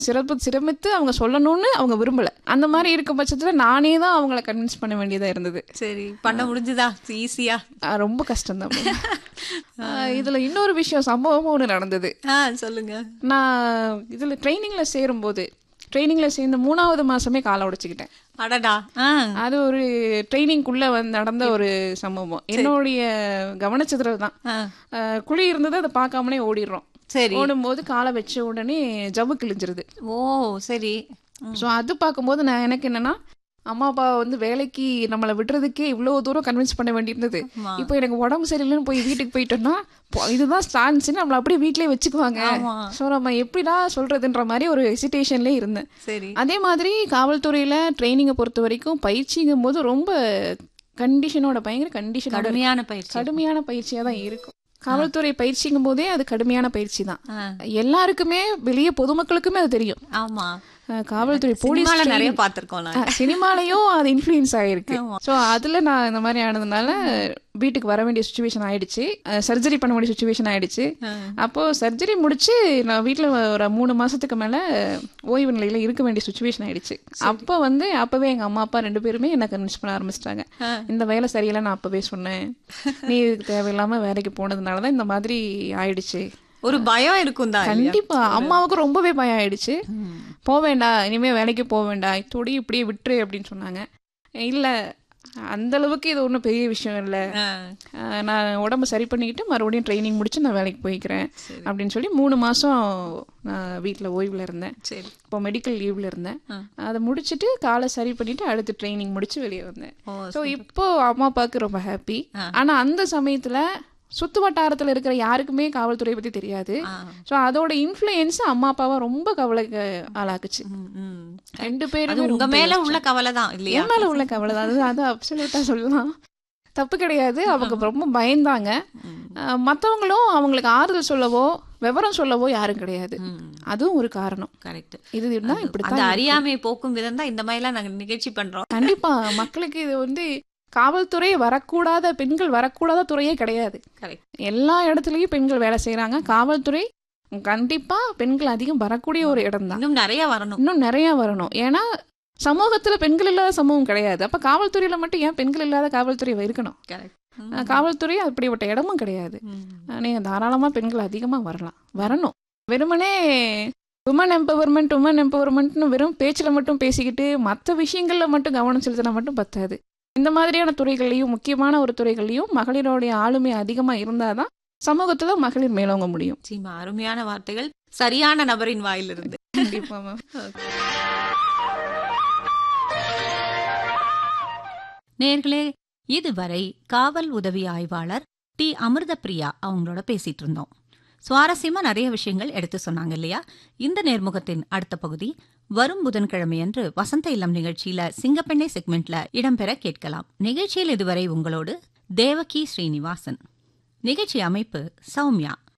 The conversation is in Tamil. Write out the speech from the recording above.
சிறப்பு சிரமித்து அவங்க சொல்லணும்னு அவங்க விரும்பல அந்த மாதிரி இருக்கும் பட்சத்துல நானே தான் அவங்கள கன்வின்ஸ் பண்ண வேண்டியதா இருந்தது சரி பண்ண முடிஞ்சுதா ஈஸியா ஆஹ் ரொம்ப கஷ்டம்தான் ஆஹ் இதுல இன்னொரு விஷயம் சம்பவமும் ஒன்று நடந்தது ஆ சொல்லுங்க நான் இதுல ட்ரைனிங்ல சேரும்போது ட்ரைனிங்ல சேர்ந்த மூணாவது மாசமே காலை உடைச்சுக்கிட்டேன் அடடா ஆ அது ஒரு ட்ரைனிங்குள்ள வந்து நடந்த ஒரு சம்பவம் என்னுடைய கவனச்சிதறல் தான் ஆ. ஆஹ் குழி இருந்தது அதை பார்க்காமலே ஓடிடுறோம் சரி ஓடும்போது காலை வச்ச உடனே ஜவ்வு கிழிஞ்சிருது ஓ சரி ம். ஸோ அது பார்க்கும்போது நான் எனக்கு என்னன்னா அம்மா அப்பா வந்து வேலைக்கு நம்மளை விடுறதுக்கே இவ்வளோ தூரம் கன்வின்ஸ் பண்ண வேண்டியிருந்தது ஆமா. இப்போ எனக்கு உடம்பு சரியில்லைன்னு போய் வீட்டுக்கு போயிட்டோம்னா போ- இதுதான் ஸ்டான்ஸ் நம்மளை அப்படியே வீட்லயே வச்சுக்குவாங்க ஆமா. ஸோ நம்ம எப்படிடா சொல்றதுன்ற மாதிரி ஒரு ஹெசிடேஷன்லேயே இருந்தேன் சரி அதே மாதிரி காவல்துறையில ட்ரைனிங்கை பொறுத்த வரைக்கும் பயிற்சிங்கும் போது ரொம்ப கண்டிஷனோட பயங்கர கண்டிஷனோட கடுமையான பயிற்சி கடுமையான பயிற்சியா தான் இருக்கும் காவல்துறை பயிற்சிங்கும் போதே அது கடுமையான பயிற்சி தான் ஆ. எல்லாருக்குமே வெளியே பொதுமக்களுக்குமே அது தெரியும் ஆமா அஹ் காவல்துறை போலீஸ் சினிமால நிறைய training- பார்த்திருக்கோம் நாங்க அஹ் சினிமாலையும் அது இன்ஃப்ளூயன்ஸ் ஆயிருக்கு ஆமா. ஸோ அதுல நான் இந்த மாதிரி ஆனதுனால வீட்டுக்கு வர வேண்டிய சுச்சுவேஷன் ஆயிடுச்சு சர்ஜரி பண்ண வேண்டிய சுச்சுவேஷன் ஆயிடுச்சு ஆ. அப்போ சர்ஜரி முடிச்சு நான் வீட்ல ஒரு மூணு மாசத்துக்கு மேல ஓய்வு நிலையில இருக்க வேண்டிய சுச்சுவேஷன் ஆயிடுச்சு அப்போ வந்து அப்பவே எங்க அம்மா அப்பா ரெண்டு பேருமே என்ன கன்வின்ஸ் பண்ண ஆரம்பிச்சிட்டாங்க ஆ. இந்த வேலை சரியில்லை நான் அப்பவே சொன்னேன் நீ இதுக்கு தேவையில்லாம வேலைக்கு போனதுனால தான் இந்த மாதிரி ஆயிடுச்சு ஒரு பயம் இருக்கும் தான் இல்லையா? கண்டிப்பா அம்மாவுக்கு ரொம்பவே பயம் ஆயிடுச்சு போக வேண்டாம் இனிமே வேலைக்கு போக வேண்டாம் இத்தோடி இப்படியே விட்டுரு அப்படின்னு சொன்னாங்க இல்ல அந்த அளவுக்கு இது ஒன்றும் பெரிய விஷயம் இல்லை ஆ. நான் உடம்ப சரி பண்ணிக்கிட்டு மறுபடியும் ட்ரைனிங் முடிச்சு நான் வேலைக்கு போய்க்கிறேன் சரி. அப்படின்னு சொல்லி மூணு மாசம் நான் வீட்டில் ஓய்வில் இருந்தேன் சரி இப்போ மெடிக்கல் லீவ்ல இருந்தேன் ஆ. அதை முடிச்சுட்டு காலை சரி பண்ணிட்டு அடுத்து ட்ரைனிங் முடிச்சு வெளியே வந்தேன் ஓ ஸோ இப்போ அம்மா அப்பாவுக்கு ரொம்ப ஹாப்பி ஆ. ஆனா அந்த சமயத்துல சுத்து வட்டாரத்துல இருக்கிற யாருக்குமே காவல்துறை பத்தி தெரியாது ஆ. ஸோ அதோட இன்ஃப்ளூயன்ஸ் அம்மா அப்பாவை ரொம்ப கவலைக்கு ஆளாக்குச்சு ம், ம். ரெண்டு அது பேரும் உங்க மேல உள்ள கவலை தான் இல்லையா என் மேல உள்ள கவலை தான் அது அது அப்சல்யூட்டா சொல்லலாம் தப்பு கிடையாது அவங்க ரொம்ப பயந்தாங்க ம். அஹ் மத்தவங்களும் அவங்களுக்கு ஆறுதல் சொல்லவோ விவரம் சொல்லவோ யாரும் கிடையாது ம். அதுவும் ஒரு காரணம் கரெக்ட் இது தான் அந்த இப்படித்தான் அறியாமையை போக்கும் விதம் தான் இந்த மாதிரி எல்லாம் நாங்க நிகழ்ச்சி பண்றோம் கண்டிப்பா மக்களுக்கு இது வந்து காவல்துறை வரக்கூடாத பெண்கள் வரக்கூடாத துறையே கிடையாது கரெக்ட் எல்லா இடத்துலயும் பெண்கள் வேலை செய்யறாங்க காவல்துறை கண்டிப்பா பெண்கள் அதிகம் வரக்கூடிய ஒரு இடம் தான் இன்னும் நிறைய வரணும் இன்னும் நிறைய வரணும் ஏன்னா சமூகத்துல பெண்கள் இல்லாத சமூகம் கிடையாது அப்ப காவல்துறையில மட்டும் ஏன் பெண்கள் இல்லாத காவல்துறை இருக்கணும் கரெக்ட் அஹ் காவல்துறை அப்படிப்பட்ட இடமும் கிடையாது அஹ் நீங்க தாராளமா பெண்கள் அதிகமா வரலாம் வரணும் வெறுமனே உமன் எம்பவர்மெண்ட் உமன் எம்பவர்மெண்ட்னு வெறும் பேச்சுல மட்டும் பேசிக்கிட்டு மற்ற விஷயங்கள்ல மட்டும் கவனம் செலுத்தினா மட்டும் பத்தாது இந்த மாதிரியான துறைகள்லையும் முக்கியமான ஒரு துறைகள்லையும் மகளிரோடைய ஆளுமை அதிகமா இருந்தாதான் சமூகத்துல மகளிர் மேலோங்க முடியும் சீமா அருமையான வார்த்தைகள் சரியான நபரின் வாயிலிருந்து கண்டிப்பா மேம் நேர்களே இதுவரை காவல் உதவி ஆய்வாளர் டி அமிர்தபிரியா அவங்களோட பேசிட்டு இருந்தோம் சுவாரஸ்யமா நிறைய விஷயங்கள் எடுத்து சொன்னாங்க இல்லையா இந்த நேர்முகத்தின் அடுத்த பகுதி வரும் புதன்கிழமையன்று வசந்த இல்லம் நிகழ்ச்சியில சிங்கப்பெண்ணை செக்மெண்ட்ல இடம்பெற கேட்கலாம் நிகழ்ச்சியில் இதுவரை உங்களோடு தேவகி ஸ்ரீனிவாசன் நிகழ்ச்சி அமைப்பு சௌமியா